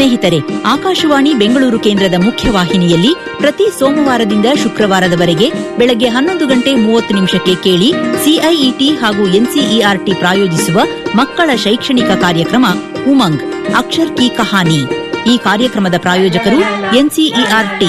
ಸ್ನೇಹಿತರೆ ಆಕಾಶವಾಣಿ ಬೆಂಗಳೂರು ಕೇಂದ್ರದ ಮುಖ್ಯವಾಹಿನಿಯಲ್ಲಿ ಪ್ರತಿ ಸೋಮವಾರದಿಂದ ಶುಕ್ರವಾರದವರೆಗೆ ಬೆಳಗ್ಗೆ ಹನ್ನೊಂದು ಗಂಟೆ ಮೂವತ್ತು ನಿಮಿಷಕ್ಕೆ ಕೇಳಿ ಸಿಐಇಟಿ ಹಾಗೂ ಎನ್ಸಿಇಆರ್ಟಿ ಪ್ರಾಯೋಜಿಸುವ ಮಕ್ಕಳ ಶೈಕ್ಷಣಿಕ ಕಾರ್ಯಕ್ರಮ ಉಮಂಗ್ ಅಕ್ಷರ್ ಕಿ ಕಹಾನಿ ಈ ಕಾರ್ಯಕ್ರಮದ ಪ್ರಾಯೋಜಕರು ಎನ್ಸಿಇಆರ್ಟಿ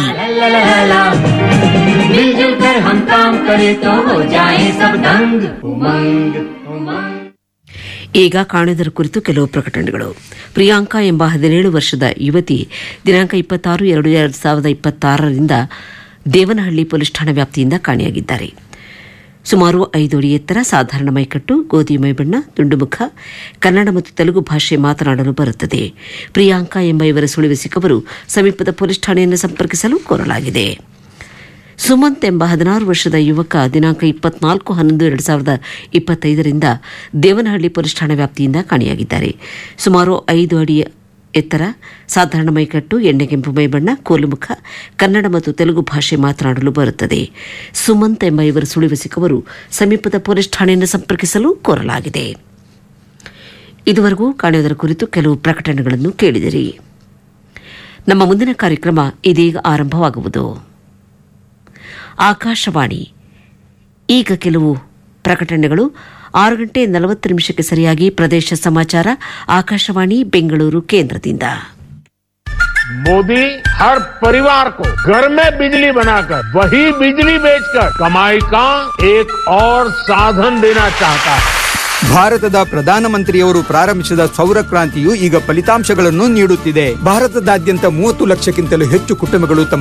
मिलजुल कर हम काम करें तो हो जाए सब दंग उमंग उमंग ಈಗ ಕಾಣೆದರ ಕುರಿತು ಕೆಲವು ಪ್ರಕಟಣೆಗಳು ಪ್ರಿಯಾಂಕಾ ಎಂಬ ಹದಿನೇಳು ವರ್ಷದ ಯುವತಿ ದಿನಾಂಕ ಇಪ್ಪತ್ತಾರು ಎರಡು ಎರಡು ಸಾವಿರದ ಇಪ್ಪತ್ತಾರರಿಂದ ದೇವನಹಳ್ಳಿ ಪೊಲೀಸ್ ಠಾಣಾ ವ್ಯಾಪ್ತಿಯಿಂದ ಕಾಣೆಯಾಗಿದ್ದಾರೆ ಸುಮಾರು ಐದು ಅಡಿ ಎತ್ತರ ಸಾಧಾರಣ ಮೈಕಟ್ಟು ಗೋಧಿ ಮೈಬಣ್ಣ ದುಂಡುಮುಖ ಕನ್ನಡ ಮತ್ತು ತೆಲುಗು ಭಾಷೆ ಮಾತನಾಡಲು ಬರುತ್ತದೆ ಪ್ರಿಯಾಂಕಾ ಎಂಬ ಇವರ ಸುಳಿವು ಸಿಕ್ಕವರು ಸಮೀಪದ ಪೊಲೀಸ್ ಠಾಣೆಯನ್ನು ಸಂಪರ್ಕಿಸಲು ಕೋರಲಾಗಿದೆ ಸುಮಂತ್ ಎಂಬ ಹದಿನಾರು ವರ್ಷದ ಯುವಕ ದಿನಾಂಕ ಇಪ್ಪತ್ನಾಲ್ಕು ಹನ್ನೊಂದು ಎರಡು ಸಾವಿರದ ಇಪ್ಪತ್ತೈದರಿಂದ ದೇವನಹಳ್ಳಿ ಪೊಲೀಸ್ ಠಾಣಾ ವ್ಯಾಪ್ತಿಯಿಂದ ಕಾಣೆಯಾಗಿದ್ದಾರೆ ಸುಮಾರು ಐದು ಅಡಿ ಎತ್ತರ ಸಾಧಾರಣ ಮೈಕಟ್ಟು ಎಣ್ಣೆಗೆಂಪು ಮೈಬಣ್ಣ ಕೋಲುಮುಖ ಕನ್ನಡ ಮತ್ತು ತೆಲುಗು ಭಾಷೆ ಮಾತನಾಡಲು ಬರುತ್ತದೆ ಸುಮಂತ್ ಎಂಬ ಇವರ ಸುಳಿವು ಸಿಕ್ಕವರು ಸಮೀಪದ ಪೊಲೀಸ್ ಠಾಣೆಯನ್ನು ಸಂಪರ್ಕಿಸಲು ಕೋರಲಾಗಿದೆ ಇದುವರೆಗೂ ಕಾಣೆಯೋದರ ಕುರಿತು ಕೆಲವು ಪ್ರಕಟಣೆಗಳನ್ನು ಕೇಳಿದಿರಿ ನಮ್ಮ ಮುಂದಿನ ಕಾರ್ಯಕ್ರಮ ಇದೀಗ ಆರಂಭವಾಗುವುದು ಆಕಾಶವಾಣಿ ಈಗ ಕೆಲವು ಪ್ರಕಟಣೆಗಳು ಆರು ಗಂಟೆ ನಲವತ್ತು ನಿಮಿಷಕ್ಕೆ ಸರಿಯಾಗಿ ಪ್ರದೇಶ ಸಮಾಚಾರ ಆಕಾಶವಾಣಿ ಬೆಂಗಳೂರು ಕೇಂದ್ರದಿಂದ मोदी हर परिवार को घर में बिजली बनाकर वही बिजली बेचकर कमाई का एक और साधन देना चाहता है ಭಾರತದ ಪ್ರಧಾನಮಂತ್ರಿಯವರು ಪ್ರಾರಂಭಿಸಿದ ಸೌರ ಕ್ರಾಂತಿಯು ಈಗ ಫಲಿತಾಂಶಗಳನ್ನು ನೀಡುತ್ತಿದೆ ಭಾರತದಾದ್ಯಂತ ಮೂವತ್ತು ಲಕ್ಷಕ್ಕಿಂತಲೂ ಹೆಚ್ಚು ಕುಟುಂಬಗಳು ತಮ್ಮ